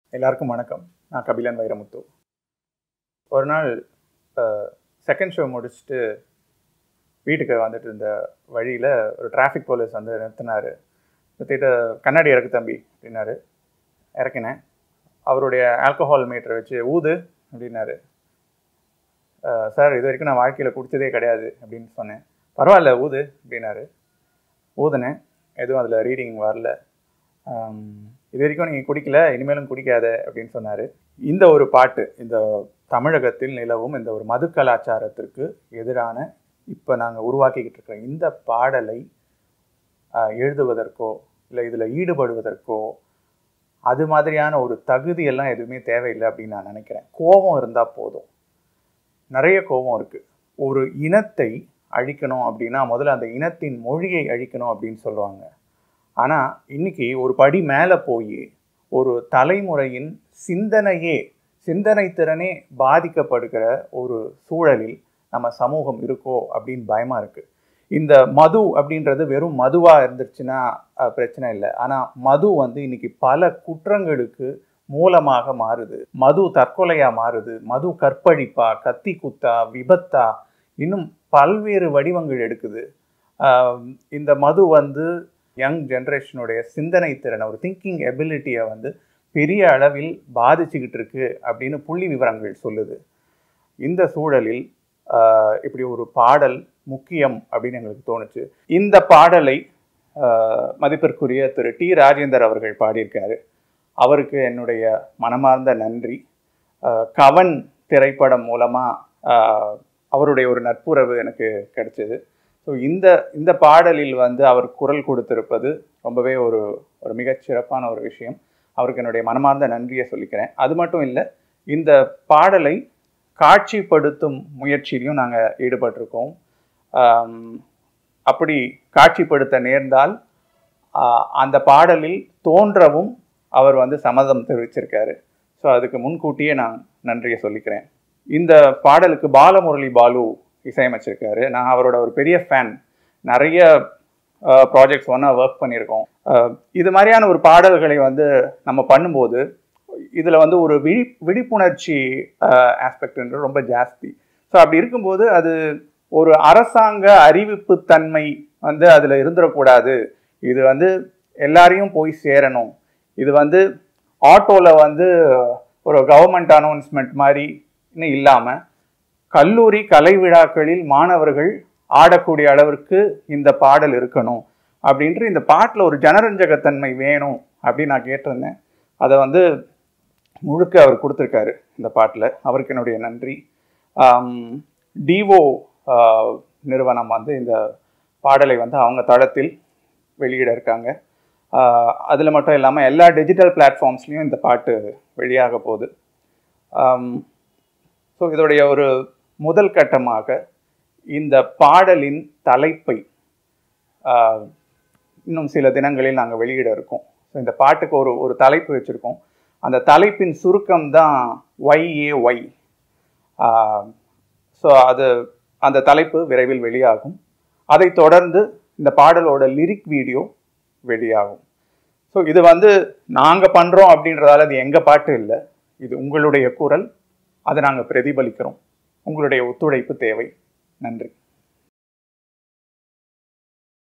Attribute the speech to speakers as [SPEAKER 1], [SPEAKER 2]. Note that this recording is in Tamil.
[SPEAKER 1] எல்லாருக்கும் வணக்கம் நான் கபிலன் வைரமுத்து ஒரு நாள் செகண்ட் ஷோ முடிச்சுட்டு வீட்டுக்கு வந்துட்டு இருந்த வழியில் ஒரு டிராஃபிக் போலீஸ் வந்து நிறுத்தினார் நிறுத்திட்டு கண்ணாடி இறக்கு தம்பி அப்படின்னாரு இறக்கினேன் அவருடைய ஆல்கஹால் மீட்டரை வச்சு ஊது அப்படின்னாரு "அஹ், சார் இது வரைக்கும் நான் வாழ்க்கையில் குடிச்சதே கிடையாது அப்படின்னு சொன்னேன் பரவாயில்ல ஊது அப்படின்னாரு ஊதுனேன் எதுவும் அதில் ரீடிங் வரல ஆம், இது வரைக்கும் நீங்கள் குடிக்கல இனிமேலும் குடிக்காத அப்படின்னு சொன்னார் இந்த ஒரு பாட்டு இந்த தமிழகத்தில் நிலவும் இந்த ஒரு மது கலாச்சாரத்திற்கு எதிரான இப்போ நாங்கள் உருவாக்கிக்கிட்டு இருக்கிற இந்த பாடலை ஆ, எழுதுவதற்கோ இல்லை இதில் ஈடுபடுவதற்கோ அது மாதிரியான ஒரு தகுதியெல்லாம் எதுவுமே தேவையில்லை அப்படின்னு நான் நினைக்கிறேன் கோபம் இருந்தால் போதும் நிறைய கோபம் இருக்குது ஒரு இனத்தை அழிக்கணும் அப்படின்னா முதல்ல அந்த இனத்தின் மொழியை அழிக்கணும் அப்படின்னு சொல்லுவாங்க ஆனால் இன்னைக்கு ஒரு படி மேலே போய் ஒரு தலைமுறையின் சிந்தனையே சிந்தனை திறனே பாதிக்கப்படுகிற ஒரு சூழலில் நம்ம சமூகம் இருக்கோ அப்படின்னு பயமாக இருக்குது இந்த மது அப்படின்றது வெறும் மதுவாக இருந்துச்சுன்னா அஹ், பிரச்சனை இல்லை ஆனால் மது வந்து இன்னைக்கு பல குற்றங்களுக்கு மூலமாக மாறுது மது தற்கொலையாக மாறுது மது கற்பழிப்பா கத்தி குத்தா விபத்தா இன்னும் பல்வேறு வடிவங்கள் எடுக்குது ஆஹ் இந்த மது வந்து யங் ஜென்ரேஷனுடைய சிந்தனை திறனை ஒரு திங்கிங் எபிலிட்டியை வந்து பெரிய அளவில் பாதிச்சுக்கிட்டு இருக்கு அப்படின்னு புள்ளி விவரங்கள் சொல்லுது இந்த சூழலில் ஆஹ் இப்படி ஒரு பாடல் முக்கியம் அப்படின்னு எங்களுக்கு தோணுச்சு இந்த பாடலை ஆஹ் மதிப்பிற்குரிய திரு டி ராஜேந்தர் அவர்கள் பாடியிருக்காரு அவருக்கு என்னுடைய மனமார்ந்த நன்றி ஆஹ் கவன் திரைப்படம் மூலமாக அவருடைய ஒரு நட்புறவு எனக்கு கிடைச்சது ஸோ இந்த இந்த பாடலில் வந்து அவர் குரல் கொடுத்திருப்பது ரொம்பவே ஒரு ஒரு மிகச் சிறப்பான ஒரு விஷயம் அவருக்கு என்னுடைய மனமார்ந்த நன்றியை சொல்லிக்கிறேன் அது மட்டும் இல்லை இந்த பாடலை காட்சிப்படுத்தும் முயற்சியிலையும் நாங்கள் ஈடுபட்டிருக்கோம் ஆம், அப்படி காட்சிப்படுத்த நேர்ந்தால் ஆஹ், அந்த பாடலில் தோன்றவும் அவர் வந்து சம்மதம் தெரிவிச்சிருக்காரு ஸோ அதுக்கு முன்கூட்டியே நான் நன்றியை சொல்லிக்கிறேன் இந்த பாடலுக்கு பாலமுரளி பாலு இசையமைச்சிருக்காரு நான் அவரோட ஒரு பெரிய ஃபேன் நிறைய ப்ராஜெக்ட்ஸ் ஒன்றா ஒர்க் பண்ணியிருக்கோம் அஹ், இது மாதிரியான ஒரு பாடல்களை வந்து நம்ம பண்ணும்போது இதில் வந்து ஒரு விழி விழிப்புணர்ச்சி ஆஸ்பெக்ட்ன்றது ரொம்ப ஜாஸ்தி ஸோ அப்படி இருக்கும்போது அது ஒரு அரசாங்க அறிவிப்பு தன்மை வந்து அதில் இருந்துடக்கூடாது இது வந்து எல்லாரையும் போய் சேரணும் இது வந்து ஆட்டோவில் வந்து ஒரு கவர்மெண்ட் அனௌன்ஸ்மெண்ட் மாதிரி இன்னும் இல்லாமல் கல்லூரி கலை விழாக்களில் மாணவர்கள் ஆடக்கூடிய அளவிற்கு இந்த பாடல் இருக்கணும் அப்படின்ட்டு இந்த பாட்டில் ஒரு ஜனரஞ்சகத்தன்மை வேணும் அப்படின்னு நான் கேட்டிருந்தேன் அதை வந்து முழுக்க அவர் கொடுத்துருக்காரு இந்த பாட்டில் அவருக்கு என்னுடைய நன்றி டிவோ நிறுவனம் வந்து இந்த பாடலை வந்து அவங்க தளத்தில் வெளியிட இருக்காங்க அதில் மட்டும் இல்லாமல் எல்லா டிஜிட்டல் பிளாட்ஃபார்ம்ஸ்லேயும் இந்த பாட்டு வெளியாக போகுது ஸோ இதோடைய ஒரு முதல் கட்டமாக இந்த பாடலின் தலைப்பை ஆஹ், இன்னும் சில தினங்களில் நாங்கள் வெளியிட இருக்கோம் ஸோ இந்த பாட்டுக்கு ஒரு ஒரு தலைப்பு வச்சுருக்கோம் அந்த தலைப்பின் சுருக்கம் தான் ஒய்ஏஒய் ஸோ அது அந்த தலைப்பு விரைவில் வெளியாகும் அதைத் தொடர்ந்து இந்த பாடலோட லிரிக் வீடியோ வெளியாகும் ஸோ இது வந்து நாங்கள் பண்ணுறோம் அப்படின்றதால இது எங்கள் பாட்டு இல்லை இது உங்களுடைய குரல் அதை நாங்கள் பிரதிபலிக்கிறோம் உங்களுடைய ஒத்துழைப்பு தேவை நன்றி